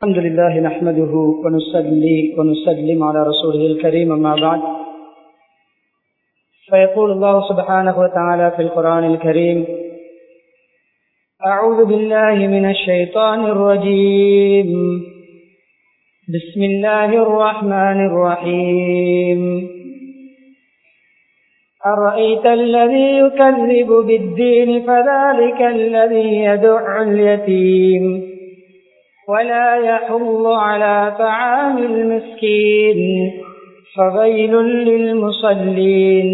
الحمد لله نحمده ونصلي ونسلم على رسوله الكريم أما بعد فيقول الله سبحانه وتعالى في القرآن الكريم أعوذ بالله من الشيطان الرجيم بسم الله الرحمن الرحيم أرأيت الذي يكذب بالدين فذلك الذي يدع اليتيم ولا يحض على طعام المسكين فويل للمصلين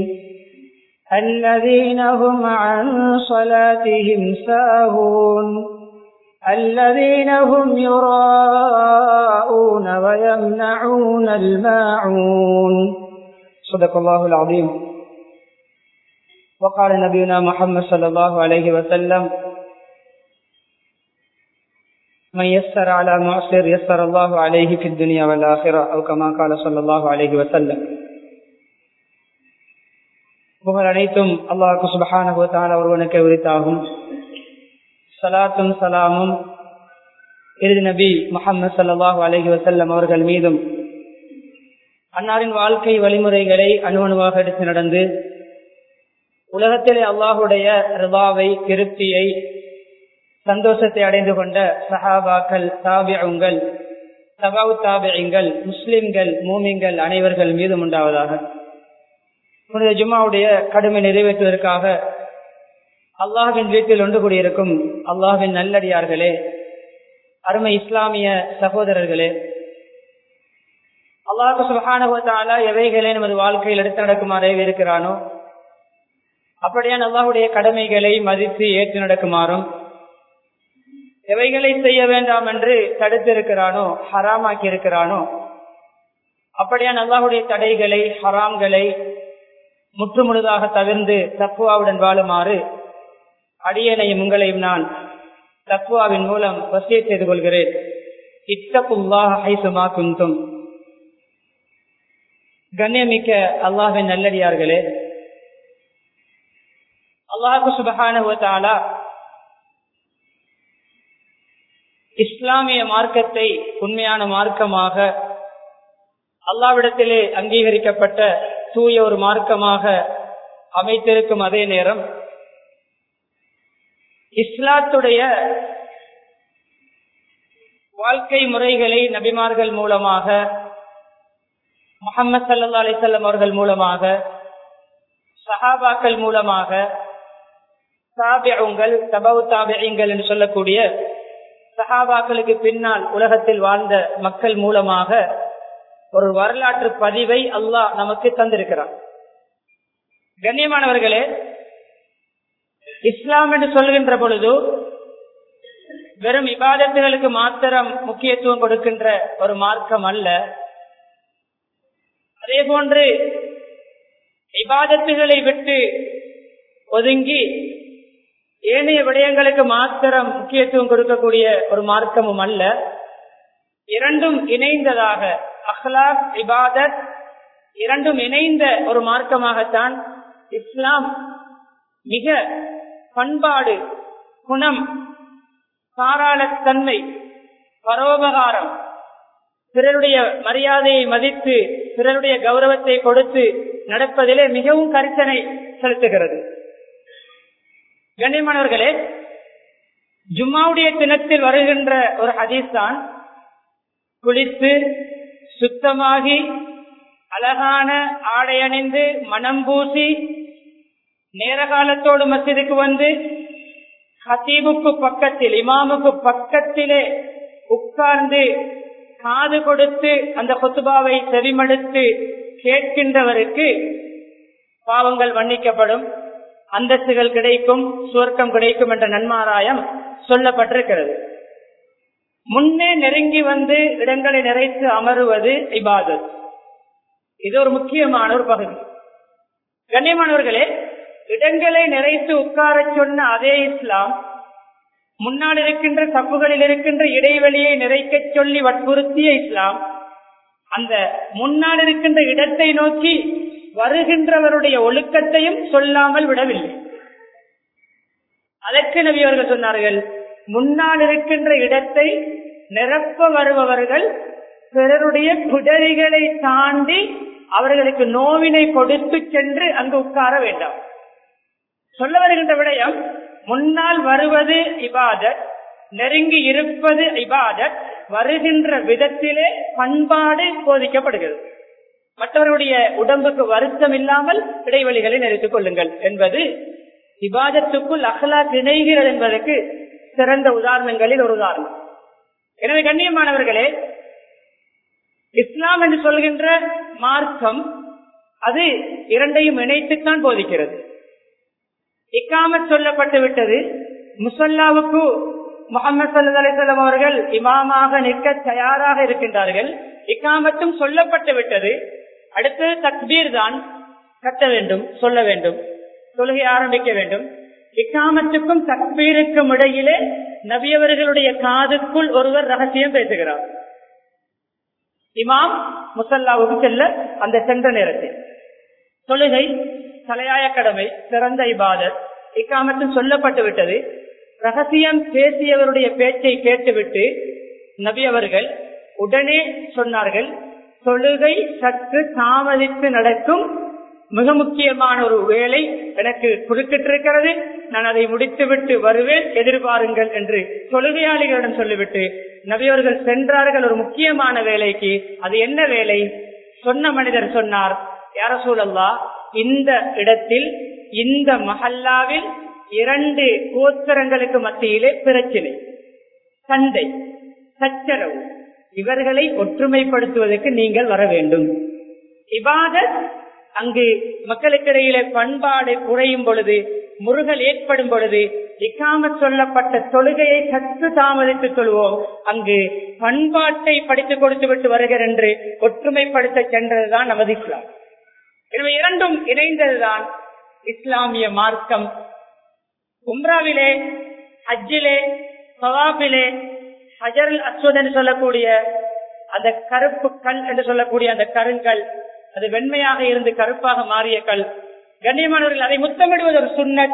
الذين هم عن صلاتهم ساهون الذين هم يراءون ويمنعون الماعون صدق الله العظيم وقال نبينا محمد صلى الله عليه وسلم من يسر على معسر يسر الله عليه في الدنيا والآخرة أو كما قال صلى الله عليه وسلم புகழ் அனைத்தும் அல்லாஹு சுபஹான ஒருவனுக்கு உரித்தாகும் சலாத்தும் சலாமும் இறுதி நபி முகமது சல்லாஹூ அலஹி வசல்லம் அவர்கள் மீதும் அன்னாரின் வாழ்க்கை வழிமுறைகளை அணுவணுவாக எடுத்து நடந்து உலகத்திலே அல்லாஹுடைய ரிபாவை திருப்தியை சந்தோஷத்தை அடைந்து கொண்ட சஹாபாக்கள் தாபியங்கள் சபாவு தாபியங்கள் முஸ்லிம்கள் மூமிங்கள் அனைவர்கள் மீதும் உண்டாவதாக புனித ஜும்மாவுடைய கடுமை நிறைவேற்றுவதற்காக அல்லாஹின் வீட்டில் ஒன்று கூடியிருக்கும் அல்லாஹின் நல்லடியார்களே அருமை இஸ்லாமிய சகோதரர்களே அல்லாஹு சுகானுவத்தாலா எவைகளை நமது வாழ்க்கையில் எடுத்து நடக்குமாறே இருக்கிறானோ அப்படியான் அல்லாஹுடைய கடமைகளை மதித்து ஏற்று நடக்குமாறும் எவைகளை செய்ய வேண்டாம் என்று தடுத்திருக்கிறானோ ஹராமாக்கி இருக்கிறானோ அப்படியான் அல்லாஹுடைய தடைகளை ஹராம்களை முற்றுமுழுதாக தவிர்ந்து தப்புவாவுடன் வாழுமாறு அடியனையும் உங்களையும் நான் தப்புவாவின் மூலம் வசிய செய்து கொள்கிறேன் இத்தப்புல்லாஹ் ஹைசுமா குந்தும் கண்ணியமிக்க அல்லாஹின் நல்லடியார்களே அல்லாஹு சுபகானுவத்தாலா இஸ்லாமிய மார்க்கத்தை உண்மையான மார்க்கமாக அல்லாவிடத்திலே அங்கீகரிக்கப்பட்ட தூய ஒரு மார்க்கமாக அமைத்திருக்கும் அதே நேரம் இஸ்லாத்துடைய வாழ்க்கை முறைகளை நபிமார்கள் மூலமாக முகமது சல்லா அலிசல்லம் அவர்கள் மூலமாக சஹாபாக்கள் மூலமாக தாபியங்கள் தபவு தாபியங்கள் என்று சொல்லக்கூடிய சஹாபாக்களுக்கு பின்னால் உலகத்தில் வாழ்ந்த மக்கள் மூலமாக ஒரு வரலாற்று பதிவை அல்லாஹ் நமக்கு தந்திருக்கிறார் கண்ணியமானவர்களே இஸ்லாம் என்று சொல்கின்ற பொழுது வெறும் இபாதத்துகளுக்கு மாத்திரம் முக்கியத்துவம் கொடுக்கின்ற ஒரு மார்க்கம் அல்ல அதே போன்று இபாதத்துகளை விட்டு ஒதுங்கி ஏனைய விடயங்களுக்கு மாத்திரம் முக்கியத்துவம் கொடுக்கக்கூடிய ஒரு மார்க்கமும் அல்ல இரண்டும் இணைந்ததாக அஹ்லாக் இபாதத் இரண்டும் இணைந்த ஒரு மார்க்கமாகத்தான் இஸ்லாம் மிக பண்பாடு குணம் தாராளத்தன்மை பரோபகாரம் பிறருடைய மரியாதையை மதித்து பிறருடைய கௌரவத்தை கொடுத்து நடப்பதிலே மிகவும் கரிசனை செலுத்துகிறது கண்ணியமானவர்களே ஜும்மாவுடைய தினத்தில் வருகின்ற ஒரு ஹதீஸ் தான் குளித்து சுத்தமாகி அழகான ஆடை அணிந்து மனம் பூசி நேர காலத்தோடு மசிதுக்கு வந்து ஹத்தீபுக்கு பக்கத்தில் இமாமுக்கு பக்கத்திலே உட்கார்ந்து காது கொடுத்து அந்த கொத்துபாவை செவிமடுத்து கேட்கின்றவருக்கு பாவங்கள் மன்னிக்கப்படும் அந்தஸ்துகள் கிடைக்கும் சுவர்க்கம் கிடைக்கும் என்ற நன்மாராயம் சொல்லப்பட்டிருக்கிறது முன்னே நெருங்கி வந்து இடங்களை நிறைத்து அமருவது இபாதத் இது ஒரு முக்கியமான ஒரு பகுதி கண்ணியமானவர்களே இடங்களை நிறைத்து உட்கார சொன்ன அதே இஸ்லாம் முன்னால் இருக்கின்ற தப்புகளில் இருக்கின்ற இடைவெளியை நிறைக்க சொல்லி வற்புறுத்திய இஸ்லாம் அந்த முன்னால் இருக்கின்ற இடத்தை நோக்கி வருகின்றவருடைய ஒழுக்கத்தையும் சொல்லாமல் விடவில்லை அதற்கு நபி அவர்கள் சொன்னார்கள் முன்னால் இருக்கின்ற இடத்தை நிரப்ப வருபவர்கள் பிறருடைய குடரிகளை தாண்டி அவர்களுக்கு நோவினை கொடுத்து சென்று அங்கு உட்கார வேண்டாம் சொல்ல வருகின்ற விடயம் முன்னால் வருவது இபாதத் நெருங்கி இருப்பது இபாதத் வருகின்ற விதத்திலே பண்பாடு போதிக்கப்படுகிறது மற்றவருடைய உடம்புக்கு வருத்தம் இல்லாமல் இடைவெளிகளை நிறுத்திக் கொள்ளுங்கள் என்பது இபாதத்துக்குள் அகலா இணைகிறது என்பதற்கு சிறந்த உதாரணங்களில் ஒரு உதாரணம் எனவே கண்ணியமானவர்களே இஸ்லாம் என்று சொல்கின்ற மார்க்கம் அது இரண்டையும் இணைத்துத்தான் போதிக்கிறது இக்காமத் சொல்லப்பட்டு விட்டது முசல்லாவுக்கு முகமது சல்லா அலிசல்லாம் அவர்கள் இமாமாக நிற்க தயாராக இருக்கின்றார்கள் இக்காமத்தும் சொல்லப்பட்டு விட்டது அடுத்து தக்பீர் தான் கட்ட வேண்டும் சொல்ல வேண்டும் தொழுகை ஆரம்பிக்க வேண்டும் இக்காமத்துக்கும் தக்பீருக்கும் இடையிலே நபியவர்களுடைய காதுக்குள் ஒருவர் ரகசியம் பேசுகிறார் இமாம் முசல்லாவுக்கு செல்ல அந்த சென்ற நேரத்தில் தொழுகை தலையாய கடமை சிறந்த இபாதத் இக்காமத்தில் சொல்லப்பட்டு விட்டது ரகசியம் பேசியவருடைய பேச்சை கேட்டுவிட்டு நபி அவர்கள் உடனே சொன்னார்கள் தொழுகை சற்று தாமதித்து நடக்கும் மிக முக்கியமான ஒரு வேலை எனக்கு குறுக்கிட்டிருக்கிறது நான் அதை முடித்துவிட்டு வருவேன் எதிர்பாருங்கள் என்று தொழுகையாளிகளிடம் சொல்லிவிட்டு நபியவர்கள் சென்றார்கள் ஒரு முக்கியமான வேலைக்கு அது என்ன வேலை சொன்ன மனிதர் சொன்னார் யார சூழல்லா இந்த இடத்தில் இந்த மஹல்லாவில் இரண்டு கோத்திரங்களுக்கு மத்தியிலே பிரச்சினை சண்டை சச்சரவு இவர்களை ஒற்றுமைப்படுத்துவதற்கு நீங்கள் வர வேண்டும் இபாதத் அங்கு மக்களுக்கிடையிலே பண்பாடு குறையும் பொழுது முருகல் ஏற்படும் பொழுது இக்காம சொல்லப்பட்ட தொழுகையை சற்று தாமதித்து சொல்வோம் அங்கு பண்பாட்டை படித்துக் கொடுத்து விட்டு வருகிற என்று ஒற்றுமைப்படுத்த சென்றதுதான் நமது இஸ்லாம் எனவே இரண்டும் இணைந்ததுதான் இஸ்லாமிய மார்க்கம் உம்ராவிலே ஹஜ்ஜிலே சவாபிலே ஹஜர் அஸ்வத் என்று சொல்லக்கூடிய அந்த கருப்பு கல் என்று சொல்லக்கூடிய அந்த கருங்கல் அது வெண்மையாக இருந்து கருப்பாக மாறிய கல் கண்ணியமானவர்கள் அதை முத்தமிடுவது ஒரு சுண்ணத்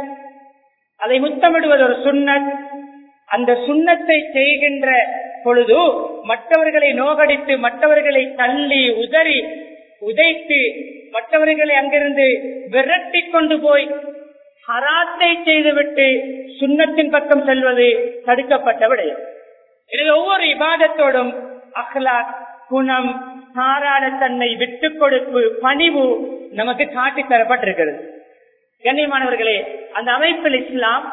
அதை முத்தமிடுவது ஒரு சுண்ணத் அந்த சுண்ணத்தை செய்கின்ற பொழுது மற்றவர்களை நோகடித்து மற்றவர்களை தள்ளி உதறி உதைத்து மற்றவர்களை அங்கிருந்து விரட்டி கொண்டு போய் ஹராத்தை செய்துவிட்டு சுண்ணத்தின் பக்கம் செல்வது தடுக்கப்பட்ட விடயம் எனவே ஒவ்வொரு இபாதத்தோடும் அஹ்லாக் குணம் தாராளத்தன்மை விட்டுக் கொடுப்பு பணிவு நமக்கு காட்டி தரப்பட்டிருக்கிறது கண்ணியமானவர்களே அந்த அமைப்பில் இஸ்லாம்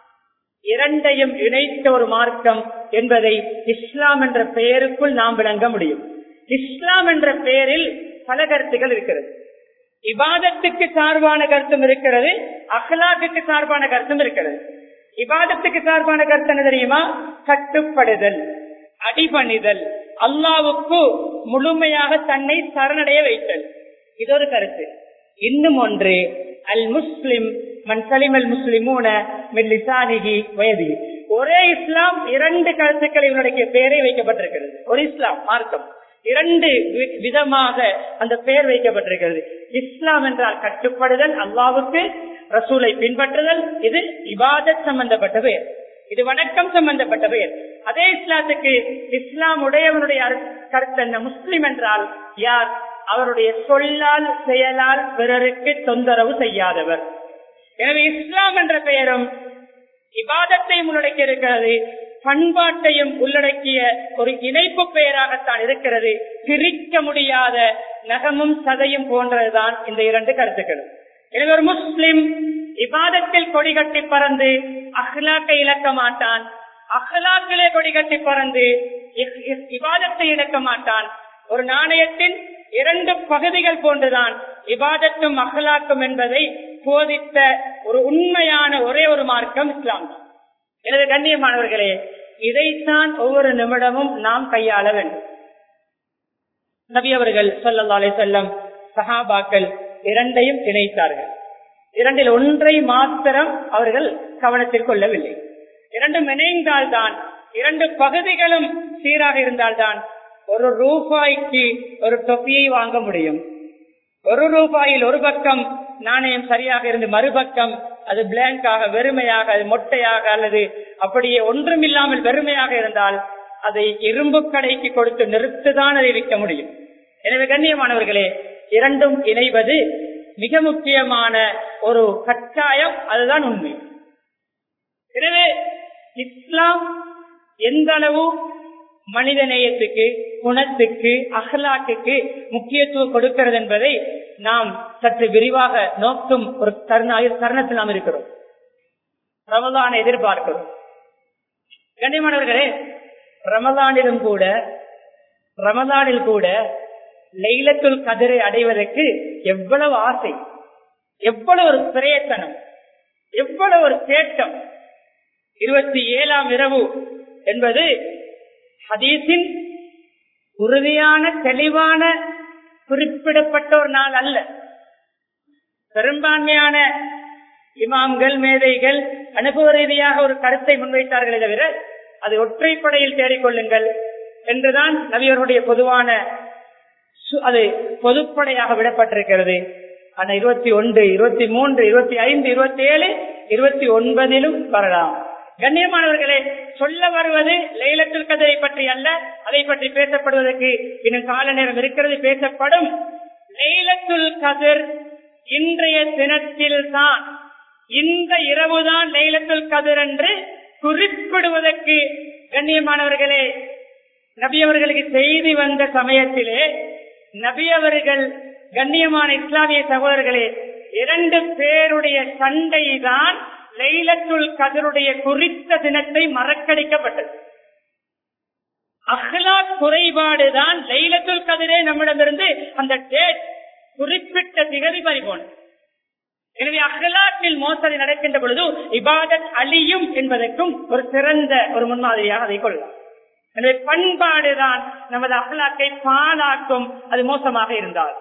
இரண்டையும் இணைத்த ஒரு மார்க்கம் என்பதை இஸ்லாம் என்ற பெயருக்குள் நாம் விளங்க முடியும் இஸ்லாம் என்ற பெயரில் பல கருத்துகள் இருக்கிறது இபாதத்துக்கு சார்பான கருத்தும் இருக்கிறது அஹ்லாக்குக்கு சார்பான கருத்தும் இருக்கிறது இபாதத்துக்கு சார்பான கருத்து என்ன தெரியுமா கட்டுப்படுதல் அடிபணிதல் அல்லாவுக்கு முழுமையாக தன்னை சரணடைய வைத்தல் இது ஒரு கருத்து இன்னும் ஒன்று அல் முஸ்லிம் மன்சலிம் அல் முஸ்லிமூன மில்லிசானிகி வயதி ஒரே இஸ்லாம் இரண்டு கருத்துக்கள் இவனுடைய பெயரை வைக்கப்பட்டிருக்கிறது ஒரு இஸ்லாம் மார்க்கம் இரண்டு விதமாக அந்த பெயர் வைக்கப்பட்டிருக்கிறது இஸ்லாம் என்றால் கட்டுப்படுதல் அல்லாவுக்கு ரசூலை பின்பற்றுதல் இது இபாதத் சம்பந்தப்பட்ட பெயர் இது வணக்கம் சம்பந்தப்பட்ட பெயர் அதே இஸ்லாத்துக்கு இஸ்லாம் உடையவனுடைய கருத்து என்ன முஸ்லிம் என்றால் யார் அவருடைய சொல்லால் செயலால் பிறருக்கு தொந்தரவு செய்யாதவர் எனவே இஸ்லாம் என்ற பெயரும் இபாதத்தையும் உள்ளடக்கி இருக்கிறது பண்பாட்டையும் உள்ளடக்கிய ஒரு இணைப்பு பெயராகத்தான் இருக்கிறது பிரிக்க முடியாத நகமும் சதையும் போன்றதுதான் இந்த இரண்டு கருத்துக்களும் எனவே ஒரு முஸ்லிம் இபாதத்தில் கொடி கட்டி பறந்து அஹ்லாக்கை இழக்க மாட்டான் அஹ்லாக்கிலே கொடி கட்டி பறந்து இபாதத்தை இழக்க மாட்டான் ஒரு நாணயத்தின் இரண்டு பகுதிகள் போன்றுதான் இபாதத்தும் அஹ்லாக்கும் என்பதை போதித்த ஒரு உண்மையான ஒரே ஒரு மார்க்கம் இஸ்லாம் தான் எனவே கண்ணியமானவர்களே இதைத்தான் ஒவ்வொரு நிமிடமும் நாம் கையாள வேண்டும் நபி அவர்கள் சொல்லல்லாலே செல்லம் சஹாபாக்கள் இரண்டையும் இணைத்தார்கள் இரண்டில் ஒன்றை மாத்திரம் அவர்கள் கவனத்தில் கொள்ளவில்லை இரண்டும் இணைந்தால்தான் இரண்டு பகுதிகளும் சீராக இருந்தால்தான் ஒரு ரூபாய்க்கு ஒரு தொப்பியை வாங்க முடியும் ஒரு ரூபாயில் ஒரு பக்கம் நாணயம் சரியாக இருந்து மறுபக்கம் அது பிளாங்காக வெறுமையாக அது மொட்டையாக அல்லது அப்படியே ஒன்றும் இல்லாமல் வெறுமையாக இருந்தால் அதை இரும்பு கடைக்கு கொடுத்து நிறுத்துதான் அதை விற்க முடியும் எனவே கண்ணியமானவர்களே இரண்டும் இணைவது மிக முக்கியமான ஒரு கட்டாயம் அதுதான் உண்மை எனவே இஸ்லாம் எந்த அளவு மனித நேயத்துக்கு குணத்துக்கு அகலாக்குக்கு முக்கியத்துவம் கொடுக்கிறது என்பதை நாம் சற்று விரிவாக நோக்கும் ஒரு தருண தருணத்தில் நாம் இருக்கிறோம் ரமதானை எதிர்பார்க்கிறோம் கண்ணியமானவர்களே ரமதானிலும் கூட ரமதானில் கூட லைலத்துல் கதிரை அடைவதற்கு எவ்வளவு ஆசை எவ்வளவு ஒரு பிரயத்தனம் எவ்வளவு ஒரு தேட்டம் இருபத்தி ஏழாம் இரவு என்பது ஹதீஸின் உறுதியான தெளிவான குறிப்பிடப்பட்ட ஒரு நாள் அல்ல பெரும்பான்மையான இமாம்கள் மேதைகள் அனுபவ ரீதியாக ஒரு கருத்தை முன்வைத்தார்களே தவிர அது ஒற்றைப்படையில் தேடிக்கொள்ளுங்கள் என்றுதான் நபியர்களுடைய பொதுவான அது பொதுப்படையாக விடப்பட்டிருக்கிறது ஆனா இருபத்தி ஒன்று இருபத்தி மூன்று இருபத்தி ஐந்து இருபத்தி ஏழு இருபத்தி ஒன்பதிலும் வரலாம் கண்ணியமானவர்களே சொல்ல வருவது லைலத்துல் கதிரை பற்றி அல்ல அதை பற்றி பேசப்படுவதற்கு இன்னும் கால நேரம் இருக்கிறது பேசப்படும் லைலத்துல் கதிர் இன்றைய தினத்தில் தான் இந்த இரவுதான் லைலத்துல் கதிர் என்று குறிப்பிடுவதற்கு கண்ணியமானவர்களே நபி அவர்களுக்கு செய்தி வந்த சமயத்திலே நபி அவர்கள் கண்ணியமான இஸ்லாமிய சகோதரர்களே இரண்டு பேருடைய சண்டை தான் லைலத்துல் கதருடைய குறித்த தினத்தை மறக்கடிக்கப்பட்டது அஹ்லா குறைபாடுதான் லைலத்துல் கதிரே நம்மிடமிருந்து அந்த டேட் குறிப்பிட்ட திகதி பறிபோனது எனவே அகலாற்றில் மோசடி நடக்கின்ற பொழுது இபாதத் அழியும் என்பதற்கும் ஒரு சிறந்த ஒரு முன்மாதிரியாக அதை கொள்ளலாம் எனவே பண்பாடுதான் நமது அகலாக்கை பாலாக்கும் அது மோசமாக இருந்தால்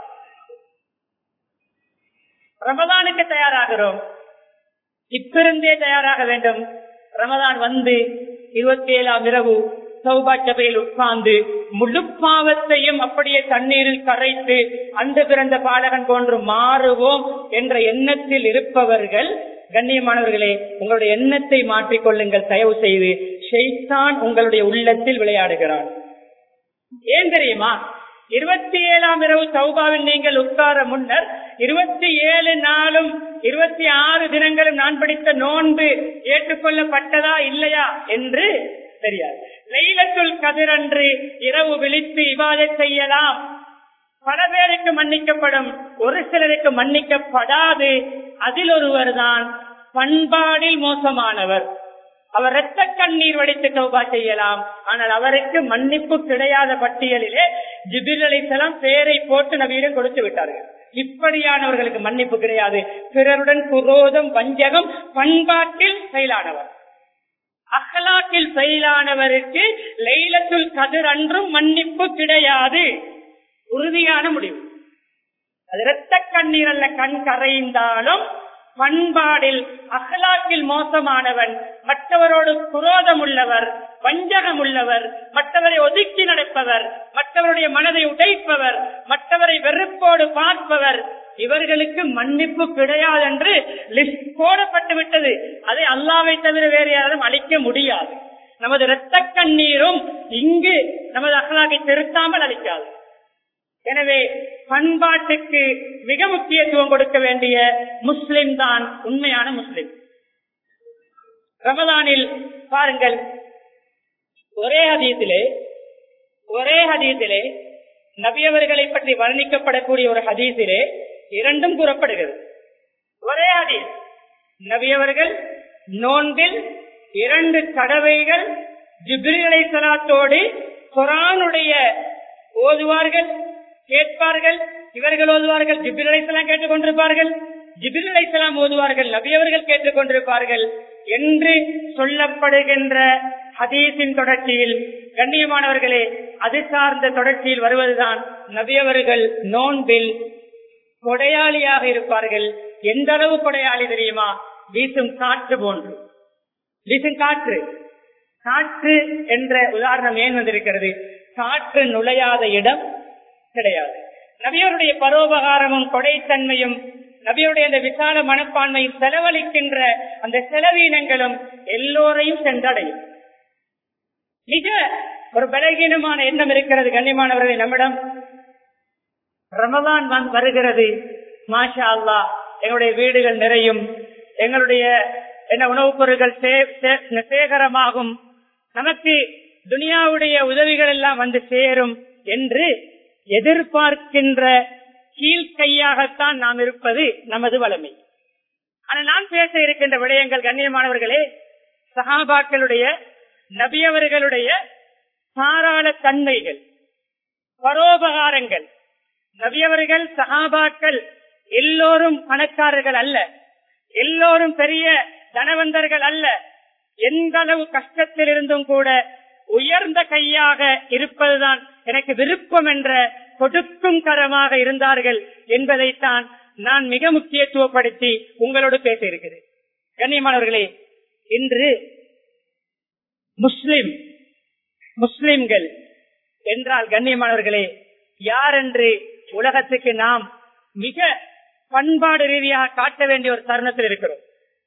ரமதானுக்கு தயாராகிறோம் இப்பிருந்தே தயாராக வேண்டும் ரமதான் வந்து இருபத்தி ஏழாம் இரவு சௌபாச்சபையில் உட்கார்ந்து முழு பாவத்தையும் அப்படியே தண்ணீரில் கரைத்து அந்த பிறந்த பாலகன் போன்று மாறுவோம் என்ற எண்ணத்தில் இருப்பவர்கள் கண்ணியமானவர்களே உங்களுடைய எண்ணத்தை மாற்றிக்கொள்ளுங்கள் தயவு செய்து ஷெய்தான் உங்களுடைய உள்ளத்தில் விளையாடுகிறான் ஏன் தெரியுமா இருபத்தி ஏழாம் இரவு சௌபாவில் நீங்கள் உட்கார முன்னர் இருபத்தி ஏழு நாளும் இருபத்தி ஆறு தினங்களும் நான் படித்த நோன்பு ஏற்றுக்கொள்ளப்பட்டதா இல்லையா என்று தெரியாது லைலத்துல் கதிரன்று இரவு விழித்து இவாதை செய்யலாம் பல பேருக்கு மன்னிக்கப்படும் ஒரு சிலருக்கு மன்னிக்கப்படாது அதில் ஒருவர் தான் பண்பாடில் மோசமானவர் அவர் இரத்த கண்ணீர் வடித்து தௌபா செய்யலாம் ஆனால் அவருக்கு மன்னிப்பு கிடையாத பட்டியலிலே ஜிபில் அலிசலாம் பேரை போட்டு நவீனம் கொடுத்து விட்டார்கள் இப்படியானவர்களுக்கு மன்னிப்பு கிடையாது பிறருடன் குரோதம் வஞ்சகம் பண்பாட்டில் செயலானவர் அகலாக்கில் செயலானவருக்கு லைலத்துல் கதிர் அன்றும் மன்னிப்பு கிடையாது உறுதியான முடிவு அது இரத்த கண்ணீர் அல்ல கண் கரைந்தாலும் பண்பாடில் அகலாக்கில் மோசமானவன் மற்றவரோடு குரோதம் உள்ளவர் வஞ்சகம் உள்ளவர் மற்றவரை ஒதுக்கி நடப்பவர் மற்றவருடைய மனதை உடைப்பவர் மற்றவரை வெறுப்போடு பார்ப்பவர் இவர்களுக்கு மன்னிப்பு கிடையாது என்று லிஸ்ட் போடப்பட்டு விட்டது அதை அல்லாவை தவிர வேறு யாரும் அளிக்க முடியாது நமது இரத்த கண்ணீரும் இங்கு நமது அகலாக்கை திருத்தாமல் அளிக்காது எனவே பண்பாட்டுக்கு மிக முக்கியத்துவம் கொடுக்க வேண்டிய முஸ்லிம் தான் உண்மையான முஸ்லிம் ரமதானில் பாருங்கள் ஒரே ஹதீத்திலே ஒரே ஹதீத்திலே நபியவர்களை பற்றி வர்ணிக்கப்படக்கூடிய ஒரு ஹதீஸிலே இரண்டும் கூறப்படுகிறது ஒரே ஹதீஸ் நபியவர்கள் நோன்பில் இரண்டு தடவைகள் ஜிப்ரிலை சலாத்தோடு குரானுடைய ஓதுவார்கள் கேட்பார்கள் இவர்கள் ஓதுவார்கள் ஜிபில் அலைசலாம் கேட்டுக் கொண்டிருப்பார்கள் ஜிபில் அலைசலாம் ஓதுவார்கள் நபியவர்கள் கேட்டுக் கொண்டிருப்பார்கள் என்று சொல்லப்படுகின்ற ஹதீஸின் தொடர்ச்சியில் கண்ணியமானவர்களே அது சார்ந்த தொடர்ச்சியில் வருவதுதான் நபியவர்கள் நோன்பில் கொடையாளியாக இருப்பார்கள் எந்த அளவு கொடையாளி தெரியுமா வீசும் காற்று போன்று வீசும் காற்று காற்று என்ற உதாரணம் ஏன் வந்திருக்கிறது காற்று நுழையாத இடம் கிடையாது நபியருடைய பரோபகாரமும் கொடைத்தன்மையும் நபியுடைய அந்த விசால மனப்பான்மையும் செலவழிக்கின்ற அந்த செலவீனங்களும் எல்லோரையும் சென்றடையும் மிக ஒரு பலகீனமான எண்ணம் இருக்கிறது கண்ணியமானவர்களை நம்மிடம் ரமதான் வந்து வருகிறது மாஷா அல்லா எங்களுடைய வீடுகள் நிறையும் எங்களுடைய என்ன உணவுப் பொருட்கள் சே- சே- சேகரமாகும் நமக்கு துனியாவுடைய உதவிகள் எல்லாம் வந்து சேரும் என்று எதிர்பார்க்கின்ற கீழ்கையாகத்தான் நாம் இருப்பது நமது வளமை ஆனால் நான் பேச இருக்கின்ற விடயங்கள் கண்ணியமானவர்களே சஹாபாக்களுடைய நபியவர்களுடைய தாராள தன்மைகள் பரோபகாரங்கள் நபியவர்கள் சஹாபாக்கள் எல்லோரும் பணக்காரர்கள் அல்ல எல்லோரும் பெரிய தனவந்தர்கள் அல்ல எந்த அளவு கஷ்டத்தில் இருந்தும் கூட உயர்ந்த கையாக இருப்பதுதான் எனக்கு விருப்பம் என்ற கொடுக்கும் கரமாக இருந்தார்கள் என்பதைத்தான் நான் மிக முக்கியத்துவப்படுத்தி உங்களோடு பேச இருக்கிறேன் கண்ணியமானவர்களே இன்று முஸ்லிம் முஸ்லிம்கள் என்றால் கண்ணியமானவர்களே யார் என்று உலகத்துக்கு நாம் மிக பண்பாடு ரீதியாக காட்ட வேண்டிய ஒரு தருணத்தில் இருக்கிறோம்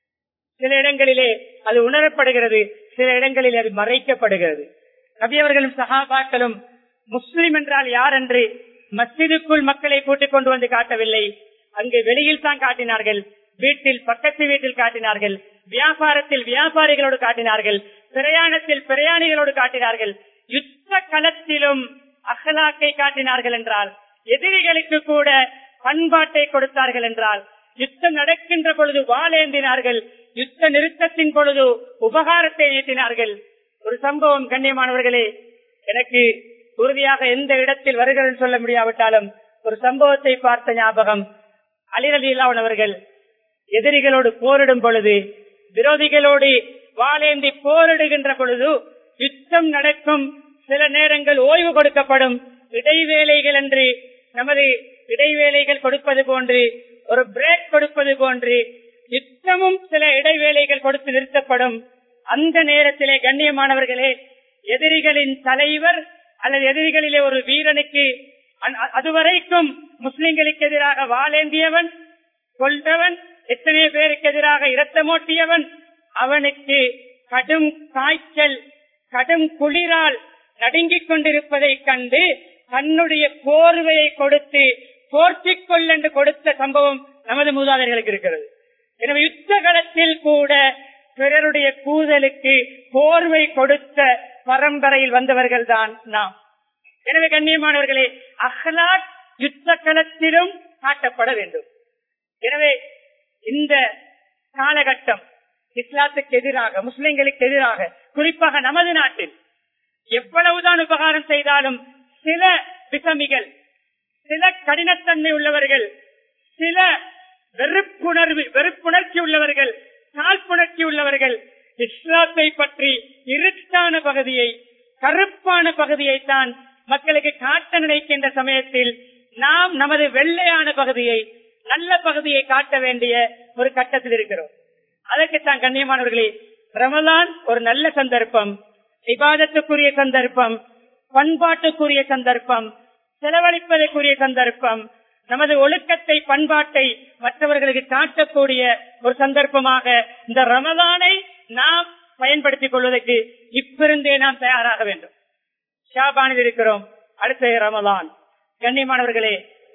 சில இடங்களிலே அது உணரப்படுகிறது சில இடங்களில் அது மறைக்கப்படுகிறது நபியவர்களும் சஹாபாக்களும் முஸ்லிம் என்றால் யார் என்று மஸ்ஜிதுக்குள் மக்களை கூட்டிக் கொண்டு வந்து காட்டவில்லை அங்கு வெளியில் தான் காட்டினார்கள் வீட்டில் பக்கத்து வீட்டில் காட்டினார்கள் வியாபாரத்தில் வியாபாரிகளோடு காட்டினார்கள் பிரயாணத்தில் பிரயாணிகளோடு காட்டினார்கள் யுத்த களத்திலும் அகலாக்கை காட்டினார்கள் என்றால் எதிரிகளுக்கு கூட பண்பாட்டை கொடுத்தார்கள் என்றால் யுத்தம் நடக்கின்ற பொழுது வாழேந்தினார்கள் யுத்த நிறுத்தத்தின் பொழுது உபகாரத்தை நீட்டினார்கள் ஒரு சம்பவம் கண்ணியமானவர்களே எனக்கு உறுதியாக எந்த இடத்தில் வருகிறது சொல்ல முடியாவிட்டாலும் ஒரு சம்பவத்தை பார்த்த ஞாபகம் அலிரலிலாவன் அவர்கள் எதிரிகளோடு போரிடும் பொழுது விரோதிகளோடு வாழேந்தி போரிடுகின்ற பொழுது யுத்தம் நடக்கும் சில நேரங்கள் ஓய்வு கொடுக்கப்படும் இடைவேளைகள் என்று நமது இடைவேளைகள் கொடுப்பது போன்று ஒரு பிரேக் கொடுப்பது போன்று யுத்தமும் சில இடைவேளைகள் கொடுத்து நிறுத்தப்படும் அந்த நேரத்திலே கண்ணியமானவர்களே எதிரிகளின் தலைவர் அல்லது எதிரிகளிலே ஒரு வீரனுக்கு அ- அதுவரைக்கும் முஸ்லிம்களுக்கு எதிராக வாழேந்தியவன் கொல்றவன் எத்தனையோ பேருக்கு எதிராக இரத்தமோட்டியவன் அவனுக்கு கடும் காய்ச்சல் கடும் குளிரால் நடுங்கிக் கொண்டிருப்பதை கண்டு தன்னுடைய போர்வையை கொடுத்து போர்த்திக் கொள் என்று கொடுத்த சம்பவம் நமது மூதாதையர்களுக்கு இருக்கிறது எனவே யுத்த களத்தில் கூட பிறருடைய கூதலுக்கு போர்வை கொடுத்த பரம்பரையில் வந்தவர்கள் தான் நாம் எனவே கண்ணியமானவர்களே அஹ்லாக் யுத்த களத்திலும் காட்டப்பட வேண்டும் எனவே இந்த காலகட்டம் இஸ்லாத்துக்கு எதிராக முஸ்லிம்களுக்கு எதிராக குறிப்பாக நமது நாட்டில் எவ்வளவுதான் உபகாரம் செய்தாலும் சில விசமிகள் சில கடினத்தன்மை உள்ளவர்கள் சில வெறுப்புணர்வு வெறுப்புணர்ச்சி உள்ளவர்கள் காழ்ப்புணர்ச்சி உள்ளவர்கள் இஸ்லாத்தை பற்றி இருட்டான பகுதியை கருப்பான பகுதியை தான் மக்களுக்கு காட்ட நினைக்கின்ற சமயத்தில் நாம் நமது வெள்ளையான பகுதியை நல்ல பகுதியை காட்ட வேண்டிய ஒரு கட்டத்தில் இருக்கிறோம் அதற்குத்தான் கண்ணியமானவர்களே ரமலான் ஒரு நல்ல சந்தர்ப்பம் விவாதத்துக்குரிய சந்தர்ப்பம் பண்பாட்டுக்குரிய சந்தர்ப்பம் செலவழிப்பதற்குரிய சந்தர்ப்பம் நமது ஒழுக்கத்தை பண்பாட்டை மற்றவர்களுக்கு காட்டக்கூடிய ஒரு சந்தர்ப்பமாக இந்த ரமலானை நாம் பயன்படுத்திக் கொள்வதற்கு இப்பிருந்தே நாம் தயாராக வேண்டும் ஷாபானில் இருக்கிறோம் அடுத்த ரமலான் கண்ணியமானவர்களே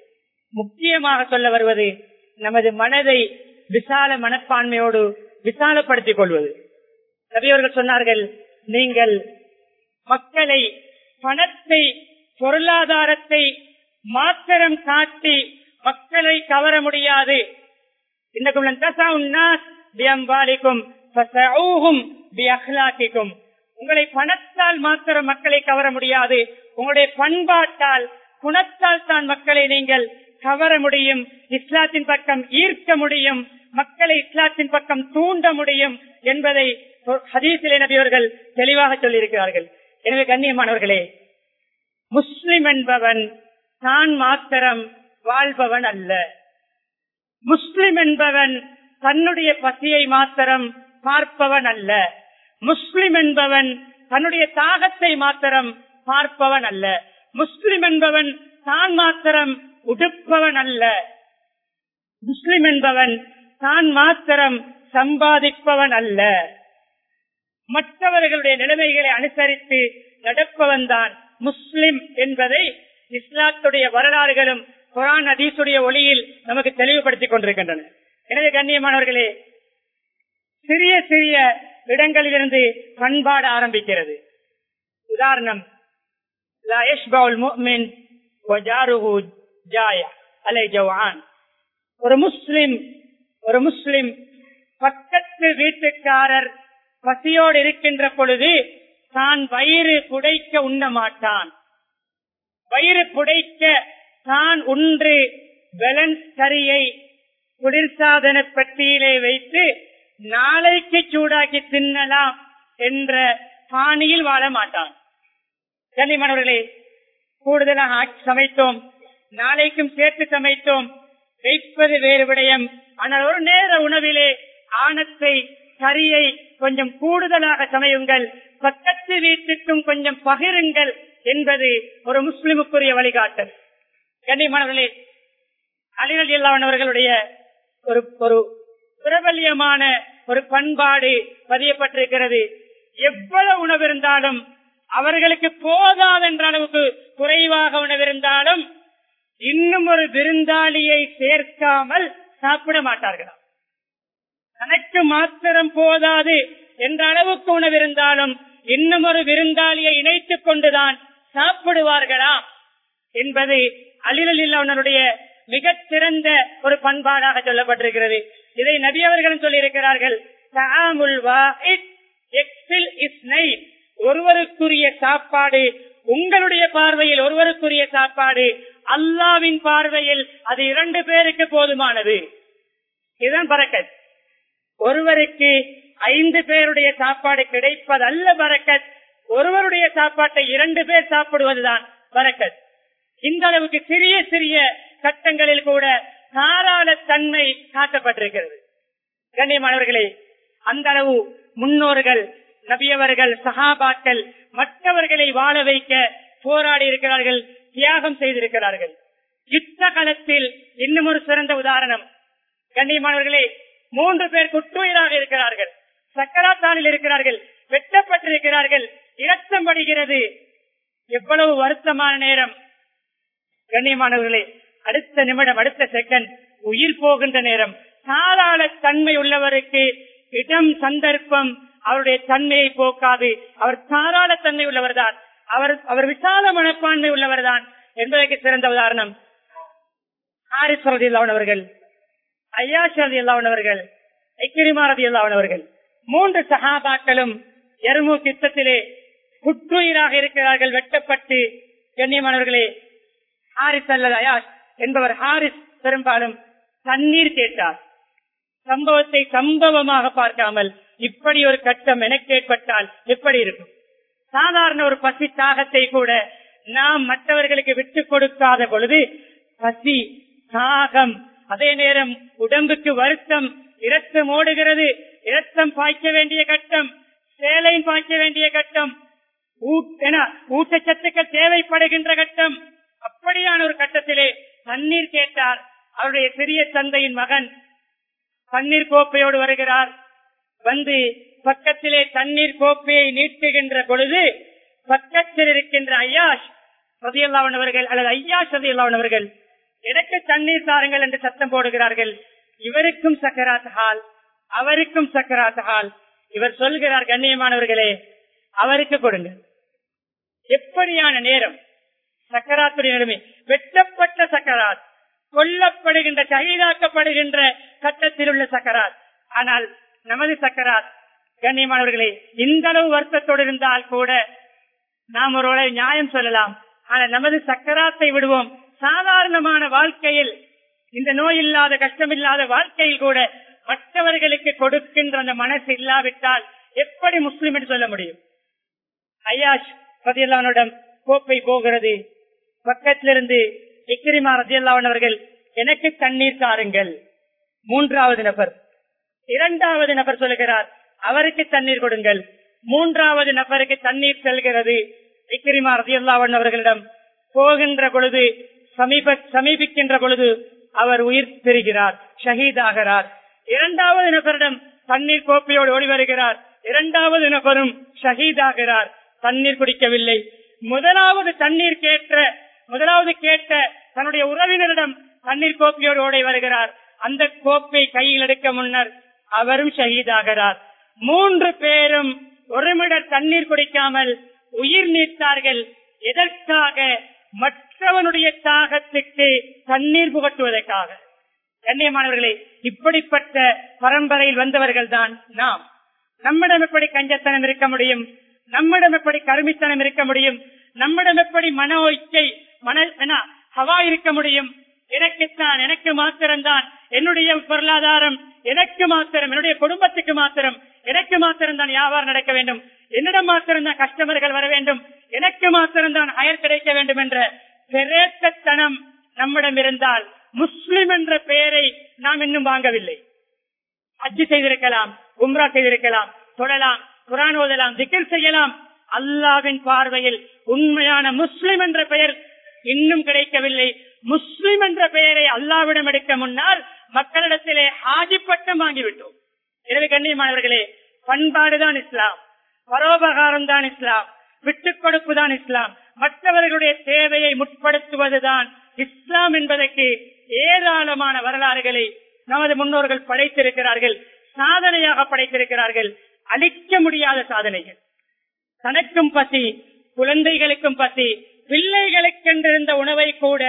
முக்கியமாக சொல்ல வருவது நமது மனதை விசால மனப்பான்மையோடு விசாலப்படுத்திக் கொள்வது நபியவர்கள் சொன்னார்கள் நீங்கள் மக்களை பணத்தை பொருளாதாரத்தை மாத்திரம் காட்டி மக்களை கவர முடியாது இன்னக்கும் பிஅஹ்லாக்கிக்கும் உங்களை பணத்தால் மாத்திரம் மக்களை கவர முடியாது உங்களுடைய பண்பாட்டால் குணத்தால் தான் மக்களை நீங்கள் கவர முடியும் இஸ்லாத்தின் பக்கம் ஈர்க்க முடியும் மக்களை இஸ்லாத்தின் பக்கம் தூண்ட முடியும் என்பதை ஹதீசிலே நபியவர்கள் தெளிவாக சொல்லியிருக்கிறார்கள் எனவே கண்ணியமானவர்களே முஸ்லிம் என்பவன் தான் மாத்திரம் வாழ்பவன் அல்ல முஸ்லிம் என்பவன் தன்னுடைய பசியை மாத்திரம் பார்ப்பவன் அல்ல முஸ்லிம் என்பவன் தன்னுடைய தாகத்தை மாத்திரம் பார்ப்பவன் அல்ல முஸ்லிம் என்பவன் தான் மாத்திரம் உடுப்பவன் அல்ல முஸ்லிம் என்பவன் தான் மாத்திரம் சம்பாதிப்பவன் அல்ல மற்றவர்களுடைய நிலைமைகளை அனுசரித்து நடப்பவன் தான் முஸ்லிம் என்பதை இஸ்லாத்துடைய வரலாறுகளும் குரான் அதீசுடைய ஒளியில் நமக்கு தெளிவுபடுத்திக் கொண்டிருக்கின்றன எனவே கண்ணியமானவர்களே சிறிய சிறிய இடங்களிலிருந்து பண்பாடு ஆரம்பிக்கிறது உதாரணம் லா யஷ்பவுல் முஃமின் வஜாருஹு ஜாயா அலை ஜவான் ஒரு முஸ்லிம் ஒரு முஸ்லிம் பக்கத்து வீட்டுக்காரர் பசியோடு இருக்கின்ற பொழுது தான் வயிறு புடைக்க உண்ண மாட்டான் வயிறு புடைக்க தான் உன்று பேலன்ஸ் கறியை குளிர்சாதன பெட்டியிலே வைத்து நாளைக்கு சூடாக்கி தின்னலாம் என்ற பாணியில் வாழ மாட்டான் கண்ணியமானவர்களே கூடுதலாக ஆக்கி சமைத்தோம் நாளைக்கும் சேர்த்து சமைத்தோம் வைப்பது வேறு விடயம் ஆனால் ஒரு நேர உணவிலே ஆணத்தை கறியை கொஞ்சம் கூடுதலாக சமையுங்கள் பக்கத்து வீட்டுக்கும் கொஞ்சம் பகிருங்கள் என்பது ஒரு முஸ்லிமுக்குரிய வழிகாட்டல் கண்ணியமானவர்களே அலிரல் இல்லாதவர்களுடைய ஒரு ஒரு பிரபல்யமான ஒரு பண்பாடு பதியப்பட்டிருக்கிறது எவ்வளவு உணவு இருந்தாலும் அவர்களுக்கு போதாதென்ற அளவுக்கு குறைவாக உணவு இருந்தாலும் இன்னும் ஒரு விருந்தாளியை சேர்க்காமல் சாப்பிட மாட்டார்களாம் தனக்கு மாத்திரம் போதாது என்ற அளவுக்கு உணவு இருந்தாலும் இன்னும் ஒரு விருந்தாளியை இணைத்துக் கொண்டுதான் சாப்பிடுவார்களாம் என்பது அலிரல் இல்லாதவனுடைய மிகச் சிறந்த ஒரு பண்பாடாக சொல்லப்பட்டிருக்கிறது இதை நபி அவர்களும் சொல்லியிருக்கிறார்கள் தஆமுல் வாஹித் எக்ஸில் இஸ்னை ஒருவருக்குரிய சாப்பாடு உங்களுடைய பார்வையில் ஒருவருக்குரிய சாப்பாடு அல்லாவின் பார்வையில் அது இரண்டு பேருக்கு போதுமானது இதுதான் பறக்கத் ஒருவருக்கு ஐந்து பேருடைய சாப்பாடு கிடைப்பது அல்ல பறக்கத் ஒருவருடைய சாப்பாட்டை இரண்டு பேர் சாப்பிடுவதுதான் பறக்கத் இந்த அளவுக்கு சிறிய சிறிய சட்டங்களில் கூட தாராள தன்மை காட்டப்பட்டிருக்கிறது கண்ணியமானவர்களே அந்த அளவு முன்னோர்கள் நபியவர்கள் சகாபாக்கள் மற்றவர்களை வாழ வைக்க போராடி இருக்கிறார்கள் தியாகம் செய்திருக்கிறார்கள் யுத்த காலத்தில் இன்னும் ஒரு சிறந்த உதாரணம் கண்ணியமானவர்களே மூன்று பேர் குற்றுயிராக இருக்கிறார்கள் சக்கராத்தானில் இருக்கிறார்கள் வெட்டப்பட்டிருக்கிறார்கள் இரத்தம் படுகிறது எவ்வளவு வருத்தமான நேரம் கண்ணியமானவர்களே அடுத்த நிமிடம் அடுத்த செகண்ட் உயிர் போகின்ற நேரம் தாராள தன்மை உள்ளவருக்கு இடம் சந்தர்ப்பம் அவருடைய தன்மையை போக்காது அவர் தாராள தன்மை உள்ளவர்தான் அவர் அவர் விசால மனப்பான்மை உள்ளவர்தான் என்பதற்கு சிறந்த உதாரணம் ஹாரிஸ் ரதி அவர்கள் ஐயாஷ் ரதி அவர்கள் ஐக்கிரிமா ரதி அவர்கள் மூன்று சகாபாக்களும் எருமு திட்டத்திலே குற்றுயிராக இருக்கிறார்கள் வெட்டப்பட்டு கண்ணியமானவர்களே ஹாரிஸ் அல்லது அயாஷ் என்பவர் ஹாரிஸ் பெரும்பாலும் தண்ணீர் கேட்டார் சம்பவத்தை சம்பவமாக பார்க்காமல் இப்படி ஒரு கட்டம் எனக்கு ஏற்பட்டால் எப்படி இருக்கும் சாதாரண ஒரு பசி தாகத்தை கூட நாம் மற்றவர்களுக்கு விட்டுக் கொடுக்காத பொழுது பசி தாகம் அதே நேரம் உடம்புக்கு வருத்தம் இரத்தம் ஓடுகிறது இரத்தம் பாய்க்க வேண்டிய கட்டம் சேலை பாய்க்க வேண்டிய கட்டம் ஊட்டச்சத்துக்கள் தேவைப்படுகின்ற கட்டம் அப்படியான ஒரு கட்டத்திலே தண்ணீர் கேட்டார் அவருடைய சிறிய தந்தையின் மகன் தண்ணீர் கோப்பையோடு வருகிறார் வந்து பக்கத்திலே தண்ணீர் கோப்பையை நீட்டுகின்ற பொழுது பக்கத்தில் இருக்கின்ற ஐயாஷ் சதியல்லாவன் அவர்கள் அல்லது ஐயாஷ் சதியல்லாவன் அவர்கள் எனக்கு தண்ணீர் தாருங்கள் என்று சத்தம் போடுகிறார்கள் இவருக்கும் சக்கராத் ஹால் அவருக்கும் சக்கராத் ஹால் இவர் சொல்கிறார் கண்ணியமானவர்களே அவருக்கு கொடுங்க எப்படியான நேரம் சக்கராத்துடைய நிலைமை வெட்டப்பட்ட சக்கராத் கொல்லப்படுகின்ற ஷஹீதாக்கப்படுகின்ற கட்டத்தில் உள்ள சக்கராத் ஆனால் நமது சக்கராத் கண்ணியமானவர்களே இந்த அளவு வருத்தத்தோடு இருந்தால் கூட நாம் ஒரு நியாயம் சொல்லலாம் ஆனால் நமது சக்கராத்தை விடுவோம் சாதாரணமான வாழ்க்கையில் இந்த நோய் இல்லாத கஷ்டமில்லாத வாழ்க்கையில் கூட மற்றவர்களுக்கு கொடுக்கின்ற அந்த மனசு இல்லாவிட்டால் எப்படி முஸ்லிம் என்று சொல்ல முடியும் ஐயாஷ் பதியல்லாவனிடம் கோப்பை போகிறது பக்கத்திலிருந்து இக்கிரிமா ரதியல்லாவன் அவர்கள் எனக்கு தண்ணீர் தாருங்கள் மூன்றாவது நபர் இரண்டாவது நபர் சொல்லுகிறார் அவருக்கு தண்ணீர் கொடுங்கள் மூன்றாவது நபருக்கு தண்ணீர் செல்கிறது இக்கிரிமா ரதியல்லாவன் அவர்களிடம் போகின்ற பொழுது சமீப சமீபிக்கின்ற பொழுது அவர் உயிர் பெறுகிறார் ஷஹீத் ஆகிறார் இரண்டாவது நபரிடம் தண்ணீர் கோப்பையோடு ஓடி வருகிறார் இரண்டாவது நபரும் ஷஹீதாகிறார் தண்ணீர் குடிக்கவில்லை முதலாவது தண்ணீர் கேட்ட முதலாவது கேட்ட தன்னுடைய உறவினரிடம் தண்ணீர் கோப்பையோடு ஓடி வருகிறார் அந்த கோப்பை கையில் எடுக்க முன்னர் அவரும் ஷஹீதாகிறார் மூன்று பேரும் ஒருமிடர் தண்ணீர் குடிக்காமல் உயிர் நீத்தார்கள் எதற்காக மற்றவனுடைய தாகத்துக்கு தண்ணீர் புகட்டுவதற்காக கண்ணியமானவர்களே இப்படிப்பட்ட பரம்பரையில் வந்தவர்கள் தான் நாம் நம்மிடம் எப்படி கஞ்சத்தனம் இருக்க முடியும் நம்மிடம் எப்படி கருமித்தனம் இருக்க முடியும் நம்மிடம் எப்படி மன இச்சை மன என்ன, ஹவா இருக்க முடியும் எனக்குத்தான் எனக்கு மாத்திரம்தான் என்னுடைய பொருளாதாரம் எனக்கு மாத்திரம் என்னுடைய குடும்பத்துக்கு மாத்திரம் எனக்கு மாத்திரம் தான் வியாபாரம் நடக்க வேண்டும் என்னிடம் மாத்திரம் தான் கஸ்டமர்கள் வர வேண்டும் எனக்கு மாத்திரம் தான் ஹயர் கிடைக்க வேண்டும் என்ற பிரேத்தத்தனம் நம்மிடம் இருந்தால் முஸ்லிம் என்ற பெயரை நாம் இன்னும் வாங்கவில்லை அஜி செய்திருக்கலாம் உம்ரா செய்திருக்கலாம் தொடலாம் குரான் ஓதலாம் திக்கல் செய்யலாம் அல்லாவின் பார்வையில் உண்மையான முஸ்லிம் என்ற பெயர் இன்னும் கிடைக்கவில்லை முஸ்லிம் என்ற பெயரை அல்லாவிடம் எடுக்க முன்னால் மக்களிடத்திலே ஆஜி பட்டம் வாங்கிவிட்டோம் எனவே கண்ணியமானவர்களே பண்பாடுதான் இஸ்லாம் பரோபகாரம் தான் இஸ்லாம் விட்டுக் கொடுப்பு தான் இஸ்லாம் மற்றவர்களுடைய தேவையை முற்படுத்துவதுதான் இஸ்லாம் என்பதற்கு ஏராளமான வரலாறுகளை நமது முன்னோர்கள் படைத்திருக்கிறார்கள் சாதனையாக படைத்திருக்கிறார்கள் அழிக்க முடியாத சாதனைகள் தனக்கும் பசி குழந்தைகளுக்கும் பசி பிள்ளைகளுக்கென்றிருந்த உணவை கூட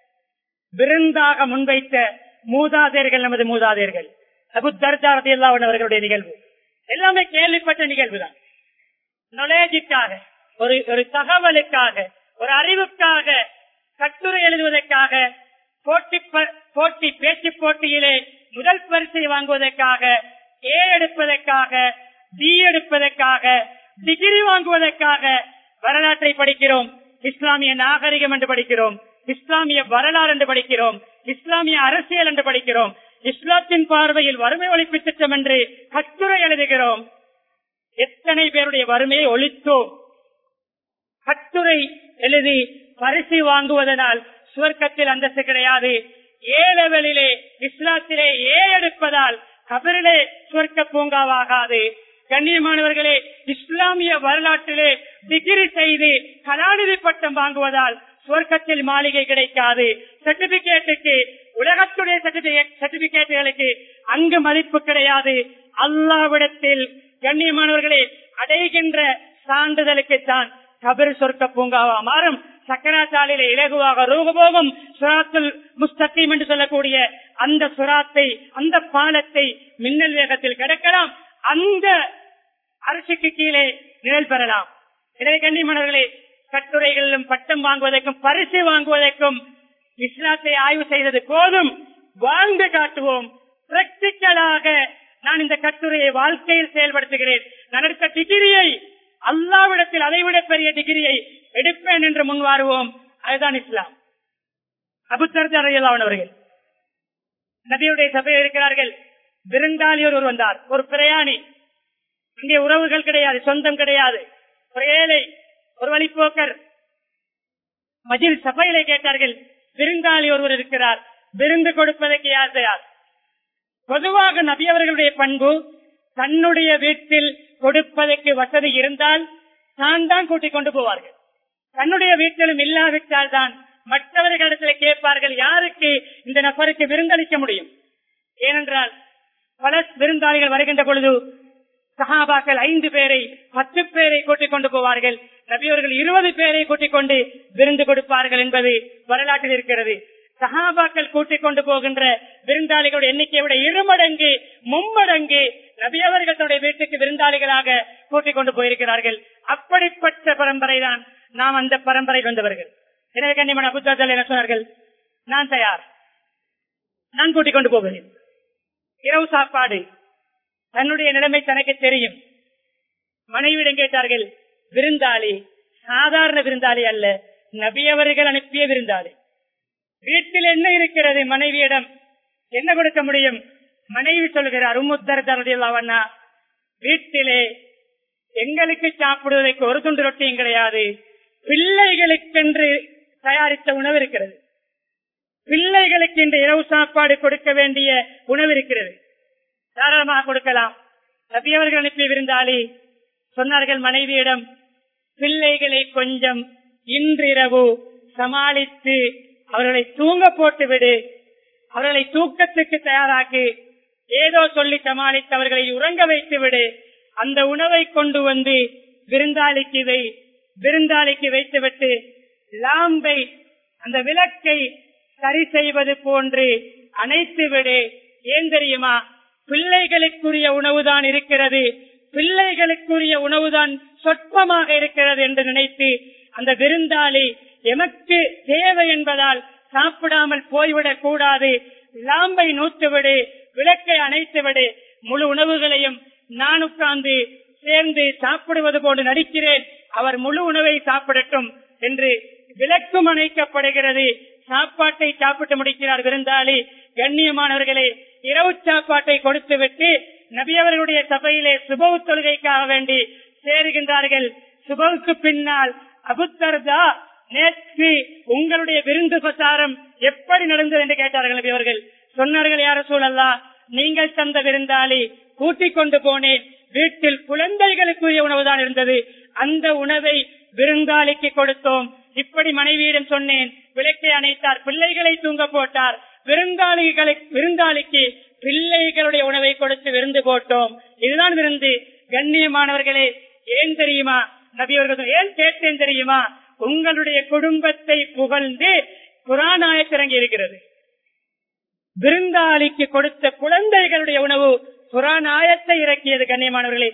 விருந்தாக முன்வைத்த மூதாதையர்கள் நமது மூதாதையர்கள் அபு தர்ஜாரதி எல்லாம் அவர்களுடைய நிகழ்வு எல்லாமே கேள்விப்பட்ட நிகழ்வு தான் நொலேஜுக்காக ஒரு ஒரு தகவலுக்காக ஒரு அறிவுக்காக கட்டுரை எழுதுவதற்காக போட்டி ப- போட்டி பேச்சு போட்டியிலே முதல் பரிசை வாங்குவதற்காக ஏ எடுப்பதற்காக டி எடுப்பதற்காக டிகிரி வாங்குவதற்காக வரலாற்றை படிக்கிறோம் இஸ்லாமிய நாகரிகம் என்று படிக்கிறோம் இஸ்லாமிய வரலாறு என்று படிக்கிறோம் இஸ்லாமிய அரசியல் என்று படிக்கிறோம் இஸ்லாத்தின் பார்வையில் வறுமை ஒழிப்பு திட்டம் என்று கட்டுரை எழுதுகிறோம் எத்தனை பேருடைய வறுமையை ஒழித்தோம் கட்டுரை எழுதி பரிசு வாங்குவதனால் சுவர்க்கத்தில் அந்தஸ்து கிடையாது ஏ லெவலிலே இஸ்லாத்திலே ஏ எடுப்பதால் கபரிலே சுவர்க்க பூங்காவாகாது கண்ணியமானவர்களே இஸ்லாமிய வரலாற்றிலே டிகிரி செய்து கலாநிதி பட்டம் வாங்குவதால் சுவர்க்கத்தில் மாளிகை கிடைக்காது சர்டிபிகேட்டுக்கு உலகத்துடைய சர்டிபிகேட்டுகளுக்கு அங்கு மதிப்பு கிடையாது அல்லாவிடத்தில் கண்ணியமானவர்களே அடைகின்ற சான்றிதழுக்கு தான் கபர் சொர்க்க பூங்காவா மாறும் சக்கராச்சாலையில இலகுவாக ரூபபோகம் சுராத்துல் முஸ்தகீம் என்று சொல்லக்கூடிய அந்த சுராத்தை அந்த பாலத்தை மின்னல் வேகத்தில் கிடக்கலாம் அந்த அரசுக்கு கீழே நிழல் பெறலாம் எனவே கண்ணியமானவர்களே கட்டுரைகளிலும் பட்டம் வாங்குவதற்கும் பரிசு வாங்குவதற்கும் இஸ்லாத்தை ஆய்வு செய்தது போதும் வாழ்ந்து காட்டுவோம் பிராக்டிக்கலாக நான் இந்த கட்டுரையை வாழ்க்கையில் செயல்படுத்துகிறேன் நான் எடுத்த டிகிரியை அல்லாவிடத்தில் அதைவிட பெரிய டிகிரியை எடுப்பேன் என்று முன்வாருவோம் அதுதான் இஸ்லாம் அபுத்தரன் அவர்கள் நபியுடைய சபையில் இருக்கிறார்கள் விருந்தாளி ஒருவர் வந்தார் ஒரு பிரயாணி இங்கே உறவுகள் கிடையாது சொந்தம் கிடையாது ஒரு ஏழை ஒரு வழிப்போக்கர் மஜில் சபையிலே கேட்டார்கள் விருந்தாளி ஒருவர் இருக்கிறார் விருந்து கொடுப்பதற்கு யார் தயார் பொதுவாக நபி அவர்களுடைய பண்பு தன்னுடைய வீட்டில் கொடுப்பதற்கு வசதி இருந்தால் தான் தான் கூட்டிக் கொண்டு போவார்கள் தன்னுடைய வீட்டிலும் இல்லாவிட்டால் தான் மற்றவர்களிடத்தில் கேட்பார்கள் யாருக்கு இந்த நபருக்கு விருந்தளிக்க முடியும் ஏனென்றால் பல விருந்தாளிகள் வருகின்ற பொழுது சஹாபாக்கள் ஐந்து பேரை பத்து பேரை கூட்டிக் கொண்டு போவார்கள் நபியவர்கள் இருபது பேரை கூட்டிக் கொண்டு விருந்து கொடுப்பார்கள் என்பது வரலாற்றில் இருக்கிறது சஹாபாக்கள் கூட்டிக் கொண்டு போகின்ற விருந்தாளிகளுடைய எண்ணிக்கையை விட இருமடங்கு மும்மடங்கு நபியவர்கள் தன்னுடைய வீட்டுக்கு விருந்தாளிகளாக கூட்டிக் கொண்டு போயிருக்கிறார்கள் அப்படிப்பட்ட பரம்பரை தான் நாம் அந்த பரம்பரை வந்தவர்கள் எனவே கண்ணியமான அபுத்தாக்கள் என்ன சொன்னார்கள் நான் தயார் நான் கூட்டிக் கொண்டு போகிறேன் இரவு சாப்பாடு தன்னுடைய நிலைமை தனக்கு தெரியும் மனைவியிடம் கேட்டார்கள் விருந்தாளி சாதாரண விருந்தாளி அல்ல நபியவர்கள் அனுப்பிய விருந்தாளி வீட்டில் என்ன இருக்கிறது மனைவியிடம் என்ன கொடுக்க முடியும் மனைவி சொல்கிறார் உம்முத்தரத்தருடைய வீட்டிலே எங்களுக்கு சாப்பிடுவதற்கு ஒரு துண்டு ரொட்டியும் கிடையாது பிள்ளைகளுக்கென்று தயாரித்த உணவு இருக்கிறது பிள்ளைகளுக்கு இந்த இரவு சாப்பாடு கொடுக்க வேண்டிய உணவு இருக்கிறது தாராளமாக கொடுக்கலாம் நபியவர்கள் அனுப்பிய விருந்தாளி சொன்னார்கள் மனைவியிடம் பிள்ளைகளை கொஞ்சம் இன்றிரவு சமாளித்து அவர்களை தூங்க போட்டு விடு அவர்களை தூக்கத்துக்கு தயாராக்கி ஏதோ சொல்லி சமாளித்து அவர்களை உறங்க வைத்து விடு அந்த உணவை கொண்டு வந்து விருந்தாளிக்கு வை விருந்தாளிக்கு வைத்துவிட்டு லாம்பை அந்த விளக்கை சரி செய்வது போன்று அணைத்து விடு ஏன் தெரியுமா பிள்ளைகளுக்குரிய உணவுதான் இருக்கிறது பிள்ளைகளுக்குரிய உணவுதான் சொற்பமாக இருக்கிறது என்று நினைத்து அந்த விருந்தாளி எமக்கு தேவை என்பதால் சாப்பிடாமல் போய்விடக் கூடாது லாம்பை நூற்றுவிடு விளக்கை அணைத்துவிடு முழு உணவுகளையும் நான் உட்கார்ந்து சேர்ந்து சாப்பிடுவது போன்று நடிக்கிறேன் அவர் முழு உணவை சாப்பிடட்டும் என்று விளக்கும் அணைக்கப்படுகிறது சாப்பாட்டை சாப்பிட்டு முடிக்கிறார் விருந்தாளி கண்ணியமானவர்களே இரவு சாப்பாட்டை கொடுத்து விட்டு நபியவர்களுடைய சபையிலே சுபவு தொழுகைக்காக வேண்டி சேருகின்றார்கள் சுபவுக்கு பின்னால் அபுத்தர்தா நேற்று உங்களுடைய விருந்து பிரச்சாரம் எப்படி நடந்தது என்று கேட்டார்கள் நபி அவர்கள் சொன்னார்கள் யார சூழல்லா நீங்கள் தந்த விருந்தாளி கூட்டிக் கொண்டு போனேன் வீட்டில் குழந்தைகளுக்குரிய உணவுதான் இருந்தது அந்த உணவை விருந்தாளிக்கு கொடுத்தோம் இப்படி மனைவியிடம் சொன்னேன் விளக்கை அணைத்தார் பிள்ளைகளை தூங்க போட்டார் விருந்தாளிகளை விருந்தாளிக்கு பிள்ளைகளுடைய உணவை கொடுத்து விருந்து போட்டோம் இதுதான் விருந்து கண்ணியமானவர்களே ஏன் தெரியுமா நபியவர்கள் ஏன் கேட்டேன் தெரியுமா உங்களுடைய குடும்பத்தை புகழ்ந்து புறாநாயத்திறங்கி இருக்கிறது விருந்தாளிக்கு கொடுத்த குழந்தைகளுடைய உணவு புறாநாயத்தை இறக்கியது கண்ணியமானவர்களே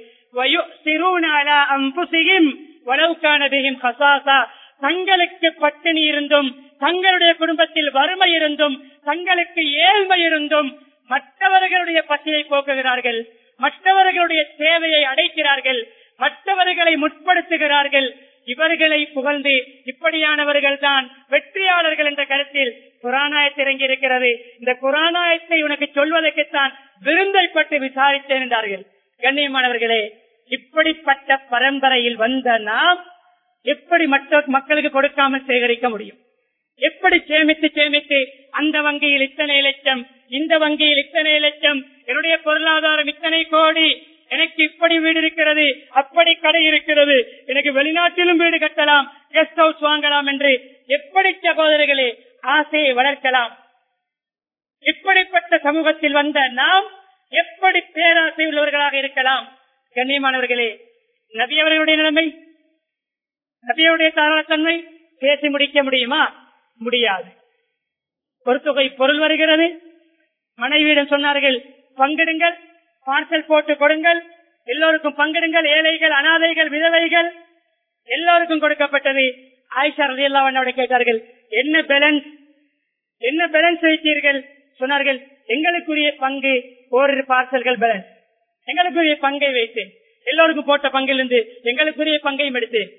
வளவுக்கானதையும் கசாசா தங்களுக்கு பட்டினி இருந்தும் தங்களுடைய குடும்பத்தில் வறுமை இருந்தும் தங்களுக்கு ஏழ்மை இருந்தும் மற்றவர்களுடைய பசியை போக்குகிறார்கள் மற்றவர்களுடைய தேவையை அடைக்கிறார்கள் மற்றவர்களை முற்படுத்துகிறார்கள் இவர்களை புகழ்ந்து இப்படியானவர்கள் தான் வெற்றியாளர்கள் என்ற கருத்தில் குரானாயத்தை இறங்கி இருக்கிறது இந்த குரானாயத்தை உனக்கு சொல்வதற்குத்தான் விருந்தை பட்டு விசாரித்தேன் என்றார்கள் கண்ணியமானவர்களே இப்படிப்பட்ட பரம்பரையில் வந்த நாம் எப்படி மற்ற மக்களுக்கு கொடுக்காமல் சேகரிக்க முடியும் எப்படி சேமித்து சேமித்து அந்த வங்கியில் இத்தனை லட்சம் இந்த வங்கியில் இத்தனை லட்சம் என்னுடைய பொருளாதாரம் இத்தனை கோடி எனக்கு இப்படி வீடு இருக்கிறது அப்படி கடை இருக்கிறது எனக்கு வெளிநாட்டிலும் வீடு கட்டலாம் கெஸ்ட் ஹவுஸ் வாங்கலாம் என்று எப்படி சகோதரர்களே ஆசையை வளர்க்கலாம் இப்படிப்பட்ட சமூகத்தில் வந்த நாம் எப்படி பேராசை உள்ளவர்களாக இருக்கலாம் கண்ணியமானவர்களே நபியவர்களுடைய நிலைமை நபியவுடைய தாராளத்தன்மை பேசி முடிக்க முடியுமா முடியாது ஒரு தொகை பொருள் வருகிறது மனைவியிடம் சொன்னார்கள் பங்கிடுங்கள் பார்சல் போட்டு கொடுங்கள் எல்லோருக்கும் பங்கிடுங்கள் ஏழைகள் அனாதைகள் விதவைகள் எல்லோருக்கும் கொடுக்கப்பட்டது ஆயிஷா ரதி எல்லாம் கேட்டார்கள் என்ன பேலன்ஸ் என்ன பேலன்ஸ் வைத்தீர்கள் சொன்னார்கள் எங்களுக்குரிய பங்கு ஓரிரு பார்சல்கள் பேலன்ஸ் எங்களுக்குரிய பங்கை வைத்தேன் எல்லோருக்கும் போட்ட பங்கிலிருந்து எங்களுக்குரிய பங்கையும் எடுத்தேன்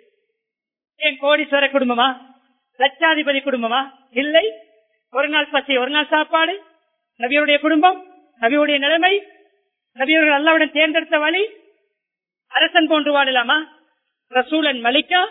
ஏன் கோடீஸ்வர குடும்பமா லட்சாதிபதி குடும்பமா இல்லை ஒரு நாள் பசி ஒரு நாள் சாப்பாடு நபியுடைய குடும்பம் நபியுடைய நிலைமை நபியவர்கள் அல்லாவுடன் தேர்ந்தெடுத்த வழி அரசன் போன்று வாழலாமா ரசூலன் மலிக்கா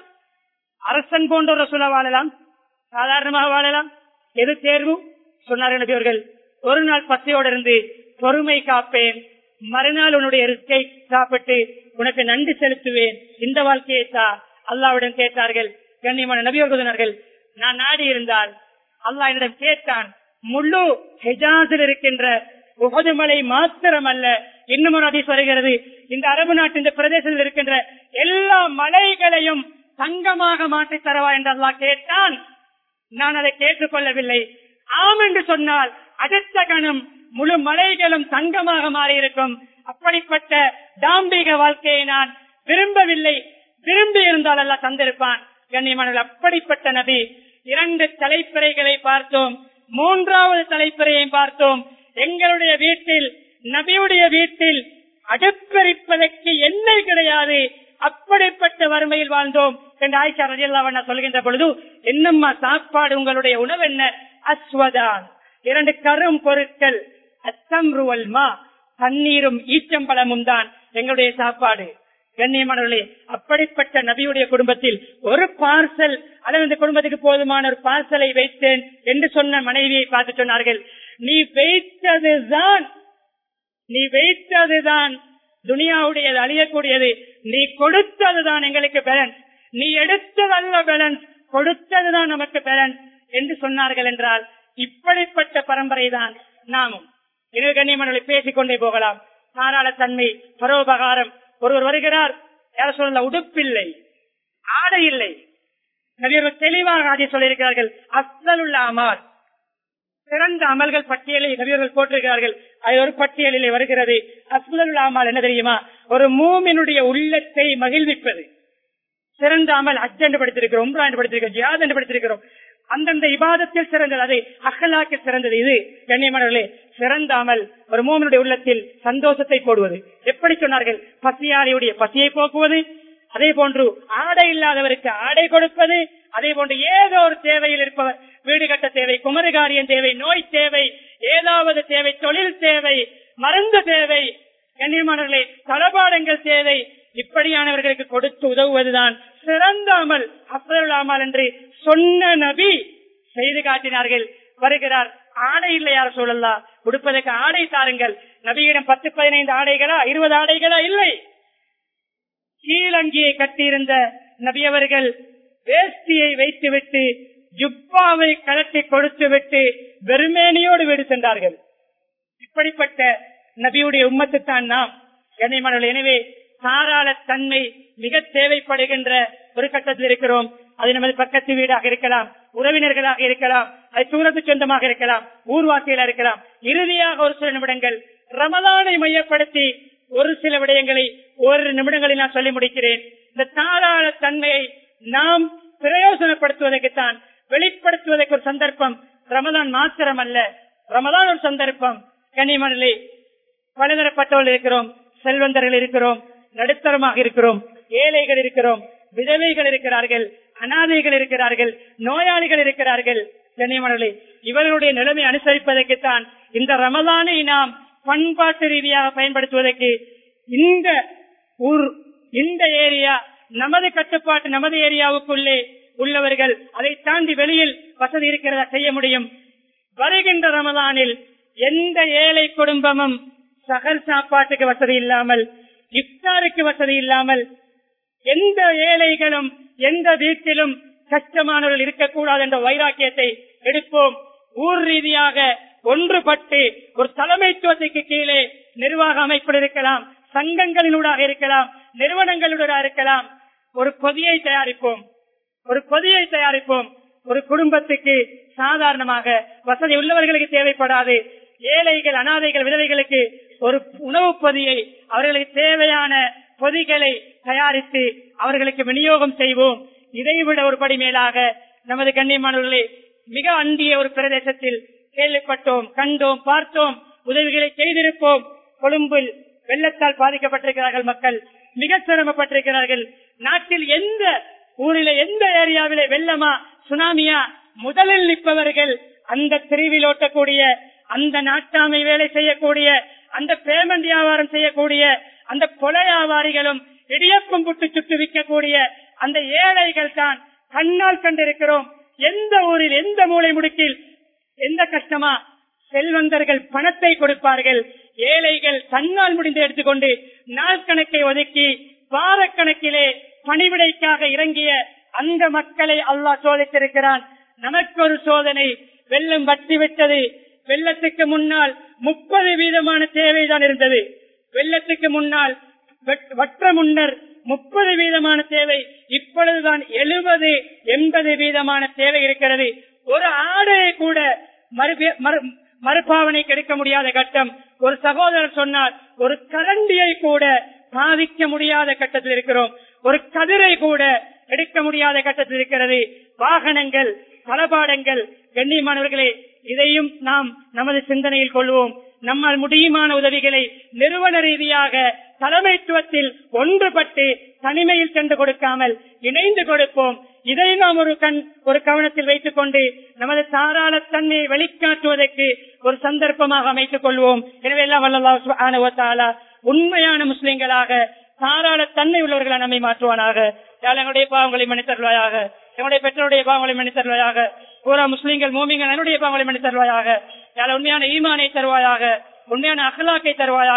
அரசன் போன்ற ரசூலா வாழலாம் சாதாரணமாக வாழலாம் எது தேர்வு சொன்னார்கள் நபியவர்கள் ஒரு நாள் பசியோடு இருந்து பொறுமை காப்பேன் மறுநாள் உன்னுடைய ரிஸ்கை சாப்பிட்டு உனக்கு நன்றி செலுத்துவேன் இந்த வாழ்க்கையை தா அல்லாவிடம் கேட்டார்கள் கண்ணியமான நபியர்கள் நான் நாடி இருந்தால் அல்லாஹ் என்னிடம் கேட்டான் முழு ஹெஜாஸில் இருக்கின்ற உகது மலை மாத்திரம் அல்ல இன்னும் ஒரு அதிசயம் வருகிறது இந்த அரபு நாட்டு இந்த பிரதேசத்தில் இருக்கின்ற எல்லா மலைகளையும் தங்கமாக மாற்றி தரவா என்று அல்லாஹ் கேட்டான் நான் அதை கேட்டுக்கொள்ளவில்லை ஆம் என்று சொன்னால் அடுத்த கணம் முழு மலைகளும் தங்கமாக மாறியிருக்கும் அப்படிப்பட்ட தாம்பிக வாழ்க்கையை நான் விரும்பவில்லை விரும்பி இருந்தால் அல்ல தந்திருப்பான் கண்ணியமானவர்கள் அப்படிப்பட்ட நபி இரண்டு தலைப்பிறைகளை பார்த்தோம் மூன்றாவது தலைப்பிறையை பார்த்தோம் எங்களுடைய வீட்டில் நபியுடைய வீட்டில் அடுப்பெரிப்பதற்கு எண்ணெய் கிடையாது அப்படிப்பட்ட வறுமையில் வாழ்ந்தோம் என்று ஆயிஷா ரஜில்லா சொல்கின்ற பொழுது என்னம்மா சாப்பாடு உங்களுடைய உணவு என்ன அஸ்வதான் இரண்டு கரும் பொருட்கள் அச்சம்ருவல்மா தண்ணீரும் ஈச்சம்பழமும் தான் எங்களுடைய சாப்பாடு கண்ணியமானவர்களே அப்படிப்பட்ட நபியுடைய குடும்பத்தில் ஒரு பார்சல் அல்லது இந்த குடும்பத்துக்கு போதுமான ஒரு பார்சலை வைத்தேன் என்று சொன்ன மனைவியை பார்த்து சொன்னார்கள் நீ வைத்ததுதான் நீ வைத்ததுதான் துனியாவுடையது அழியக்கூடியது நீ கொடுத்ததுதான் எங்களுக்கு பேலன்ஸ் நீ எடுத்ததல்ல பேலன்ஸ் கொடுத்ததுதான் நமக்கு பேலன்ஸ் என்று சொன்னார்கள் என்றால் இப்படிப்பட்ட பரம்பரை தான் நாமும் இரு கண்ணியமன்களை பேசிக்கொண்டே போகலாம் தாராளத்தன்மை பரோபகாரம் ஒருவர் வருகிறார் யார சொல்ல உடுப்பில்லை ஆடை இல்லை நபியர்கள் தெளிவாக ஆதி சொல்லியிருக்கிறார்கள் அஸ்தலுள்ள அமால் சிறந்த அமல்கள் பட்டியலை நபியர்கள் போட்டிருக்கிறார்கள் அது ஒரு பட்டியலிலே வருகிறது அஸ்தலுள்ள அமால் என்ன தெரியுமா ஒரு மூமினுடைய உள்ளத்தை மகிழ்விப்பது சிறந்த அமல் அஜ் என்று படித்திருக்கிறோம் உம்ரா என்று படித்திருக்கிறோம் ஜியாத் என்று படித்திருக்கிறோம் அந்தந்த இபாதத்தில் சிறந்தது அது அகலாக்கில் சிறந்தது இது கண்ணியமானவர்களே சிறந்த அமல் ஒரு மூமனுடைய உள்ளத்தில் சந்தோஷத்தை போடுவது எப்படி சொன்னார்கள் பசியாளியுடைய பசியை போக்குவது அதே போன்று ஆடை இல்லாதவருக்கு ஆடை கொடுப்பது அதே போன்று ஏதோ ஒரு தேவையில் இருப்பவர் வீடு கட்ட தேவை குமரகாரியம் தேவை நோய் தேவை ஏதாவது தேவை தொழில் தேவை மருந்து தேவை கண்ணியமானவர்களே தளபாடங்கள் தேவை இப்படியானவர்களுக்கு கொடுத்து உதவுவதுதான் சிறந்த அமல் அப்துல் அமல் என்று சொன்ன நபி செய்து காட்டினார்கள் வருகிறார் ஆடை இல்லை யார் சொல்லலாம் உடுப்பதற்கு ஆடை தாருங்கள் நபியிடம் பத்து பதினைந்து ஆடைகளா இருபது ஆடைகளா இல்லை கீழங்கியை கட்டியிருந்த நபி அவர்கள் வேஷ்டியை வைத்துவிட்டு ஜுப்பாவை கலட்டி கொடுத்து விட்டு வெறுமேனியோடு வீடு சென்றார்கள் இப்படிப்பட்ட நபியுடைய உம்மத்துத்தான் நாம் கண்ணியமானவர்கள் எனவே தாராள தன்மை மிக தேவைப்படுகின்ற ஒரு கட்டத்தில் இருக்கிறோம் அது நமது பக்கத்து வீடாக இருக்கலாம் உறவினர்களாக இருக்கலாம் அது சூரத்து சொந்தமாக இருக்கலாம் ஊர்வாசிகளா இருக்கலாம் இறுதியாக ஒரு சில நிமிடங்கள் ரமலானை மையப்படுத்தி ஒரு சில விடயங்களை ஒரு நிமிடங்களில் நான் சொல்லி முடிக்கிறேன் இந்த தாராள தன்மையை நாம் பிரயோசனப்படுத்துவதற்குத்தான் வெளிப்படுத்துவதற்கு ஒரு சந்தர்ப்பம் ரமதான் மாத்திரம் அல்ல ரமதான் ஒரு சந்தர்ப்பம் கனிமணலை பலதரப்பட்டவர்கள் இருக்கிறோம் செல்வந்தர்கள் இருக்கிறோம் நடுத்தரமாக இருக்கிறோம் ஏழைகள் இருக்கிறோம் விதவைகள் இருக்கிறார்கள் அனாதைகள் இருக்கிறார்கள் நோயாளிகள் இருக்கிறார்கள் கண்ணியமனர்களே இவர்களுடைய நிலைமை அனுசரிப்பதற்குத்தான் இந்த ரமலானை நாம் பண்பாட்டு ரீதியாக பயன்படுத்துவதற்கு இந்த ஊர் இந்த ஏரியா நமது கட்டுப்பாட்டு நமது ஏரியாவுக்குள்ளே உள்ளவர்கள் அதை தாண்டி வெளியில் வசதி இருக்கிறதா செய்ய முடியும் வருகின்ற ரமலானில் எந்த ஏழை குடும்பமும் சகல் சாப்பாட்டுக்கு வசதி இல்லாமல் இஃப்தாருக்கு வசதி இல்லாமல் எந்த ஏழைகளும் எந்த வீட்டிலும் கஷ்டமானவர்கள் இருக்கக்கூடாது என்ற வைராக்கியத்தை எடுப்போம் ஊர் ரீதியாக ஒன்றுபட்டு ஒரு தலைமைத்துவத்துக்கு கீழே நிர்வாக அமைப்பில் இருக்கலாம் சங்கங்களினூடாக இருக்கலாம் நிறுவனங்களூடாக இருக்கலாம் ஒரு பொதியை தயாரிப்போம் ஒரு பொதியை தயாரிப்போம் ஒரு குடும்பத்துக்கு சாதாரணமாக வசதி உள்ளவர்களுக்கு தேவைப்படாது ஏழைகள் அனாதைகள் விதவைகளுக்கு ஒரு உணவு பொதியை அவர்களுக்கு தேவையான பொதிகளை தயாரித்து அவர்களுக்கு விநியோகம் செய்வோம் இதைவிட ஒரு படி மேலாக நமது கண்ணியமானவர்களே மிக அண்டிய ஒரு பிரதேசத்தில் கேள்விப்பட்டோம் கண்டோம் பார்த்தோம் உதவிகளை செய்திருப்போம் கொழும்பில் வெள்ளத்தால் பாதிக்கப்பட்டிருக்கிறார்கள் மக்கள் மிக சிரமப்பட்டிருக்கிறார்கள் நாட்டில் எந்த ஊரிலே எந்த ஏரியாவிலே வெள்ளமா சுனாமியா முதலில் நிற்பவர்கள் அந்த தெருவில் ஓட்டக்கூடிய அந்த நாட்டாமை வேலை செய்யக்கூடிய அந்த பேமெண்ட் வியாபாரம் செய்யக்கூடிய அந்த கொலை வியாபாரிகளும் இடியப்பம் புட்டு சுட்டு விற்கக்கூடிய அந்த ஏழைகள் தான் கண்ணால் கண்டிருக்கிறோம் எந்த ஊரில் எந்த மூளை முடுக்கில் எந்த கஷ்டமா செல்வந்தர்கள் பணத்தை கொடுப்பார்கள் ஏழைகள் தன்னால் முடிந்து எடுத்துக்கொண்டு நாள் கணக்கை ஒதுக்கி வாரக்கணக்கிலே பணிவிடைக்காக இறங்கிய அந்த மக்களை அல்லாஹ் சோதித்திருக்கிறான் நமக்கு ஒரு சோதனை வெள்ளம் வட்டி விட்டது வெள்ளத்துக்கு முன்னால் முப்பது வீதமான தேவைதான் இருந்தது வெள்ளத்துக்கு முன்னால் வெட்- வற்ற முன்னர் முப்பது வீதமான தேவை இப்பொழுதுதான் எழுபது எண்பது வீதமான தேவை இருக்கிறது ஒரு ஆடையை கூட மறுபே- மறு- மறுபாவனை கிடைக்க முடியாத கட்டம் ஒரு சகோதரர் சொன்னார் ஒரு கரண்டியை கூட பாதிக்க முடியாத கட்டத்தில் இருக்கிறோம் ஒரு கதிரை கூட எடுக்க முடியாத கட்டத்தில் இருக்கிறது வாகனங்கள் தளபாடங்கள் கண்ணியமானவர்களே இதையும் நாம் நமது சிந்தனையில் கொள்வோம் நம்மால் முடியுமான உதவிகளை நிறுவன ரீதியாக தலைமைத்துவத்தில் ஒன்றுபட்டு தனிமையில் சென்று கொடுக்காமல் இணைந்து கொடுப்போம் இதை நாம் ஒரு கண் ஒரு கவனத்தில் வைத்துக் கொண்டு நமது தாராள தன்மையை வெளிக்காட்டுவதற்கு ஒரு சந்தர்ப்பமாக அமைத்துக் கொள்வோம் எனவே எல்லாம் வல்லல்லாஹு சுப்ஹானஹு வ தஆலா உண்மையான முஸ்லிம்களாக தாராள தன்மை உள்ளவர்களை நம்மை மாற்றுவானாக யாழ் எங்களுடைய பாவங்களை மன்னித்தருவாயாக எங்களுடைய பெற்றோருடைய பாவங்களை மன்னித்தருவாயாக பூரா முஸ்லிம்கள் மூமிங்கள் என்னுடைய பாவங்களை மன்னித்தருவாயாக யாழ் உண்மையான ஈமானை தருவாயாக உண்மையான அகலாக்கை தருவாயாக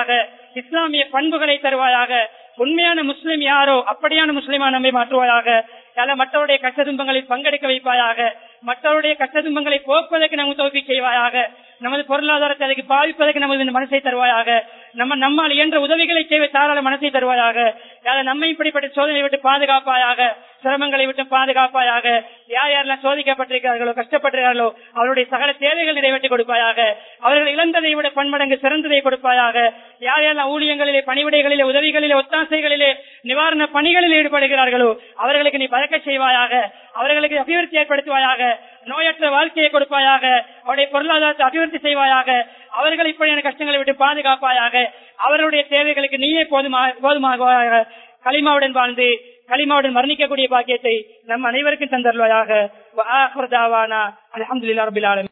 இஸ்லாமிய பண்புகளை தருவாயாக உண்மையான முஸ்லிம் யாரோ அப்படியான முஸ்லிமா நம்மை மாற்றுவாயாக யாழ மற்றவருடைய கஷ்ட துன்பங்களில் பங்கெடுக்க வைப்பாயாக மற்றவருடைய கஷ்ட துன்பங்களை போக்குவதற்கு நமக்கு தோல்வி செய்வாயாக நமது பொருளாதாரத்தை அதுக்கு பாவிப்பதற்கு நமது இந்த மனசை தருவாயாக நம்ம நம்மால் இயன்ற உதவிகளை செய்வ தாராள மனசை தருவாயாக யார நம்மை இப்படிப்பட்ட சோதனை விட்டு பாதுகாப்பாயாக சிரமங்களை விட்டு பாதுகாப்பாயாக யார் யாரெல்லாம் சோதிக்கப்பட்டிருக்கிறார்களோ கஷ்டப்பட்டிருக்கிறார்களோ அவருடைய சகல தேவைகள் நிறைவேற்றி கொடுப்பாயாக அவர்கள் இழந்ததை விட பன்மடங்கு சிறந்ததை கொடுப்பாயாக யார் யாரெல்லாம் ஊழியங்களிலே பணிவிடைகளிலே உதவிகளிலே ஒத்தாசைகளிலே நிவாரண பணிகளில் ஈடுபடுகிறார்களோ அவர்களுக்கு நீ பழக்க செய்வாயாக அவர்களுக்கு அபிவிருத்தி ஏற்படுத்துவாயாக நோயற்ற வாழ்க்கையை கொடுப்பாயாக அவருடைய பொருளாதாரத்தை அபிவிருத்தி செய்வாயாக அவர்கள் இப்படியான கஷ்டங்களை விட்டு பாதுகாப்பாயாக அவர்களுடைய தேவைகளுக்கு நீயே போதுமாக போதுமாக களிமாவுடன் வாழ்ந்து களிமாவுடன் மரணிக்கக்கூடிய பாக்கியத்தை நம் அனைவருக்கும் தந்தருவாயாக அலமதுல்லா ரபில் ஆலமீன்